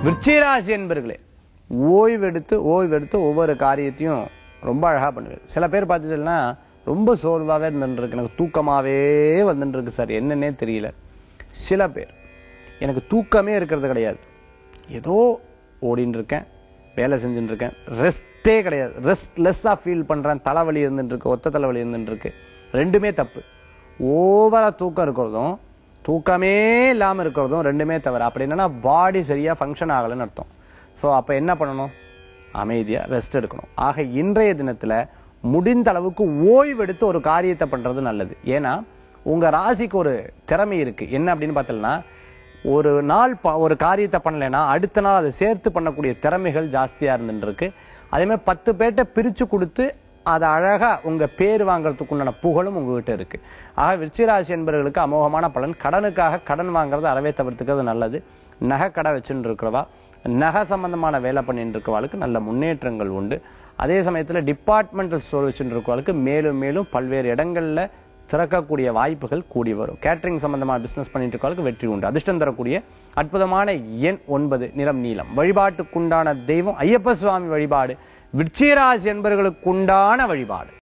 விருச்சிகராசி என்பர்களே ஓய்வெடுத்து ஓய்வெடுத்து ஒவ்வொரு காரியத்தையும் ரொம்ப அழகா பண்ணுவேன் சில பேர் பார்த்துட்டீங்கன்னா ரொம்ப சோர்வாவே இருந்துட்டு இருக்கு எனக்கு தூக்கமாவே வந்துட்டு இருக்கு சார் என்னன்னே தெரியல சில பேர் எனக்கு தூக்கமே இருக்கிறது கிடையாது ஏதோ ஓடின்னு இருக்கேன் வேலை செஞ்சுட்டு இருக்கேன் ரெஸ்டே கிடையாது ரெஸ்ட்லெஸ்ஸா ஃபீல் பண்றேன் தலைவலி இருந்துட்டு இருக்கு ஒத்த தலைவலி இருந்துட்டு இருக்கு ரெண்டுமே தப்பு ஓவரா தூக்கம் இருக்கிறதும் தூக்கமே இல்லாம இருக்கிறதும் ரெண்டுமே தவறு அப்படி என்னன்னா பாடி சரியா ஃபங்க்ஷன் ஆகலைன்னு அர்த்தம் சோ அப்ப என்ன பண்ணணும் அமைதியா ரெஸ்ட் எடுக்கணும் ஆக இன்றைய தினத்துல முடிந்த அளவுக்கு ஓய்வெடுத்து ஒரு காரியத்தை பண்றது நல்லது ஏன்னா உங்க ராசிக்கு ஒரு திறமை இருக்கு என்ன அப்படின்னு பார்த்தோம்னா ஒரு நாள் ப- ஒரு காரியத்தை பண்ணலைன்னா அடுத்த நாள் அதை சேர்த்து பண்ணக்கூடிய திறமைகள் ஜாஸ்தியா இருந்துட்டு இருக்கு அதே மாதிரி பத்து பேர்ட்ட பிரிச்சு கொடுத்து அதை அழகா உங்க பேர் வாங்குறதுக்கு உண்டான புகழும் உங்ககிட்ட இருக்கு ஆக விருச்சிகராசி என்பவர்களுக்கு அமோகமான பலன் கடனுக்காக கடன் வாங்குறது அறவே தவிர்த்துக்கிறது நல்லது நகை கடை வச்சுட்டு இருக்கிறவா நகை சம்பந்தமான வேலை பண்ணிட்டு இருக்கவாளுக்கு நல்ல முன்னேற்றங்கள் உண்டு அதே சமயத்துல டிபார்ட்மெண்டல் ஸ்டோர் வச்சுட்டு இருக்கவாளுக்கு மேலும் மேலும் பல்வேறு இடங்கள்ல திறக்கக்கூடிய வாய்ப்புகள் கூடி வரும் கேட்டரிங் சம்பந்தமான பிசினஸ் பண்ணிட்டு இருக்கவங்களுக்கு வெற்றி உண்டு அதிர்ஷ்டம் தரக்கூடிய அற்புதமான எண் ஒன்பது நிறம் நீலம் வழிபாட்டுக்குண்டான தெய்வம் ஐயப்ப சுவாமி வழிபாடு விருச்சிகராசி என்பவர்களுக்குண்டான வழிபாடு